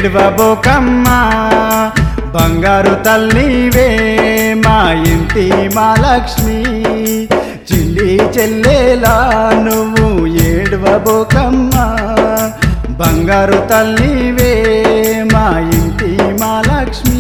ఏడవబోకమ్మ బంగారు తల్లివే మా ఇంటి మా లక్ష్మి చిల్లి చెల్లేలా నువ్వు ఏడవబోకమ్మ బంగారు తల్లివే మా ఇంటి మా లక్ష్మి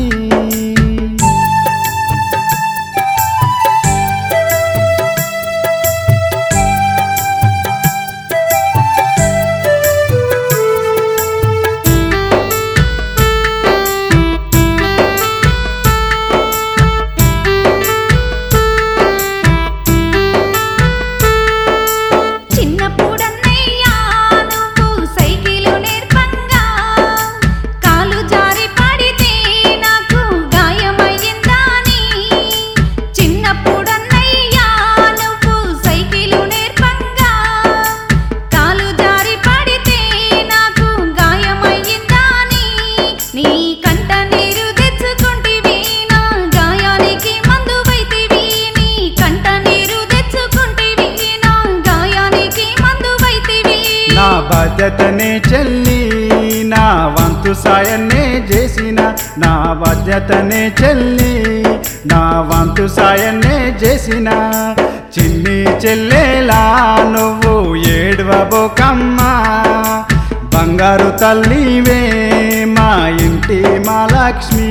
చిన్నప్పుడన్నయ్యా నువ్వు సైకిలు నేర్పంగా కాలు జారి పడితే నాకు గాయమయ్యిందాని చిన్నప్పుడన్నయ్యా నువ్వు సైకిలు నేర్పంగా కాలు జారి పడితే నాకు గాయమయ్యిందాని నీ కంట నీరు తెచ్చుకుంటివి నా గాయానికి మందు వైతివి నీ కంట నీరు తెచ్చుకుంటివి నా గాయానికి మందు వైతివి నా బాధ్యతనే చెల్లి నా వంతు సాయన్నే చేసిన నా బాధ్యతనే చెల్లి నా వంతు సాయన్నే చేసిన చిన్ని చెల్లేలా నువ్వు ఏడవబోకమ్మ బంగారు తల్లివే మా ఇంటి మా లక్ష్మి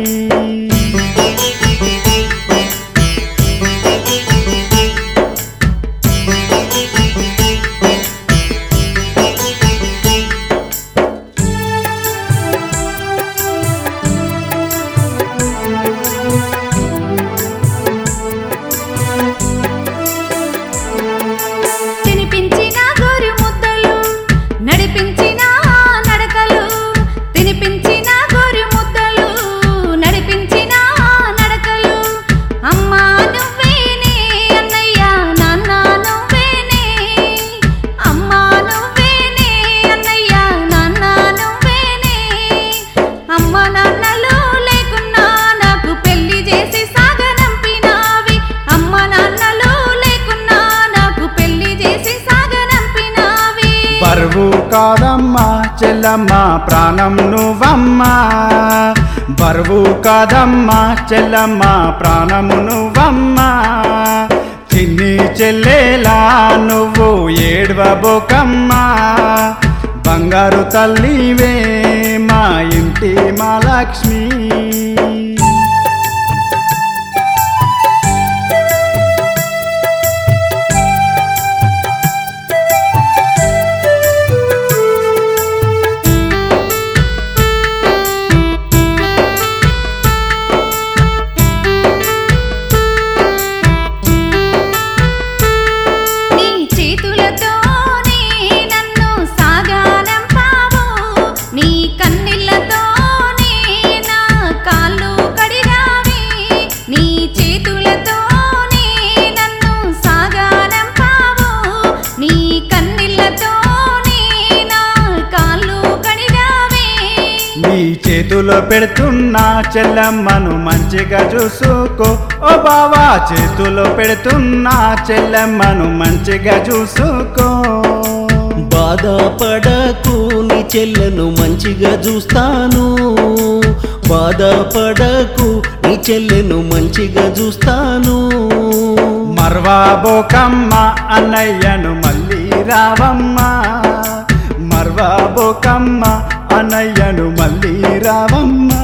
తినిపించిన గోరు ముద్దలు నడిపించిన నడకలు తినిపించిన గోరు ముద్దలు నడిపించిన నడకలు అమ్మా నువ్వేనే అన్నయ్య నాన్న నువ్వేనే అమ్మా నువ్వేనే అన్నయ్య నాన్న నువ్వేనే అమ్మ నాన్నలు లేకున్నా నాకు పెళ్లి చేసి సాగనంపినావి అమ్మ నాన్నలు లేకున్నా నాకు పెళ్లి చేసి సాగనంపినావి బరువు కాదమ్మా చెల్లమ్మ ప్రాణం నువ్వమ్మా బరువు కాదమ్మా చెల్లమ్మ ప్రాణము నువ్వమ్మా చిన్ని చెల్లేలా నువ్వు ఏడవబోకమ్మా బంగారు తల్లివే మా ఇంటి మా లక్ష్మి నీ చేతులతోనే నన్ను సాగానంపావు నీ కన్నీళ్లతోనే నా కాళ్ళు కడిగావి నీ చేతులతోనే నన్ను సాగానంపావు నీ కన్నీళ్లతోనే నా కాళ్ళు కడిగావి నీ చేతిలో పెడుతున్నా చెల్లమ్మను మంచిగా చూసుకో ఓ బావా చేతిలో పెడుతున్నా చెల్లమ్మను మంచిగా చూసుకో బాధపడకు నీ చెల్లెను మంచిగా చూస్తాను బాధపడకు నీ చెల్లెను మంచిగా చూస్తాను మర్వాబోకమ్మ అన్నయ్యను మళ్ళీ రావమ్మ మర్వాబోకమ్మ అన్నయ్యను మళ్ళీ రావమ్మ